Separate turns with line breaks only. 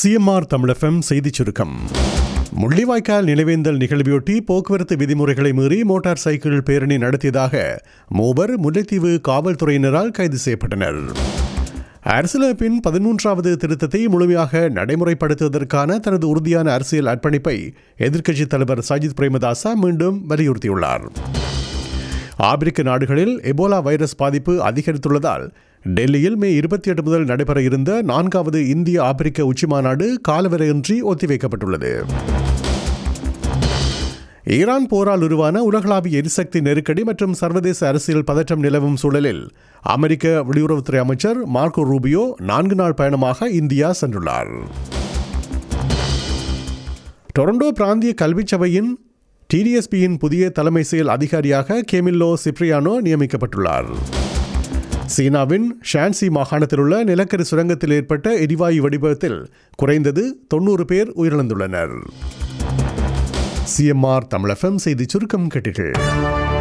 CMR தமிழகம் செய்திச் சுருக்கம் முள்ளிவாய்க்கால் நினைவேந்தல் நிகழ்வையொட்டி போக்குவரத்து விதிமுறைகளை மீறி மோட்டார் சைக்கிள் பேரணி நடத்தியதாக மூவர் முல்லைத்தீவு காவல்துறையினரால் கைது செய்யப்பட்டனர் அரசியலமைப்பின் பதிமூன்றாவது திருத்தத்தை முழுமையாக நடைமுறைப்படுத்துவதற்கான தனது உறுதியான அரசியல் அர்ப்பணிப்பை எதிர்க்கட்சித் தலைவர் சஜித் பிரேமதாசா மீண்டும் வலியுறுத்தியுள்ளார் ஆப்பிரிக்க நாடுகளில் எபோலா வைரஸ் பாதிப்பு அதிகரித்துள்ளதால் டெல்லியில் மே இருபத்தி எட்டு முதல் நடைபெற இருந்த நான்காவது இந்திய ஆப்பிரிக்க உச்சிமாநாடு காலவரையின்றி ஒத்திவைக்கப்பட்டுள்ளது ஈரான் போரால் உருவான உலகளாவிய எரிசக்தி நெருக்கடி மற்றும் சர்வதேச அரசியல் பதற்றம் நிலவும் சூழலில் அமெரிக்க வெளியுறவுத்துறை அமைச்சர் மார்க்கோ ரூபியோ நான்கு நாள் பயணமாக இந்தியா சென்றுள்ளார் டொரண்டோ பிராந்திய கல்விச் சபையின் டிடிஎஸ்பியின் புதிய தலைமை செயல் அதிகாரியாக கேமில்லோ சிப்ரியானோ நியமிக்கப்பட்டுள்ளார் சீனாவின் ஷான்சி மாகாணத்தில் உள்ள நிலக்கரி சுரங்கத்தில் ஏற்பட்ட எரிவாயு வெடிவிபத்தில் குறைந்தது தொண்ணூறு பேர் உயிரிழந்துள்ளனர் சிஎம்ஆர் தமிழகம் செய்தி சுருக்கம் கேட்டீர்கள்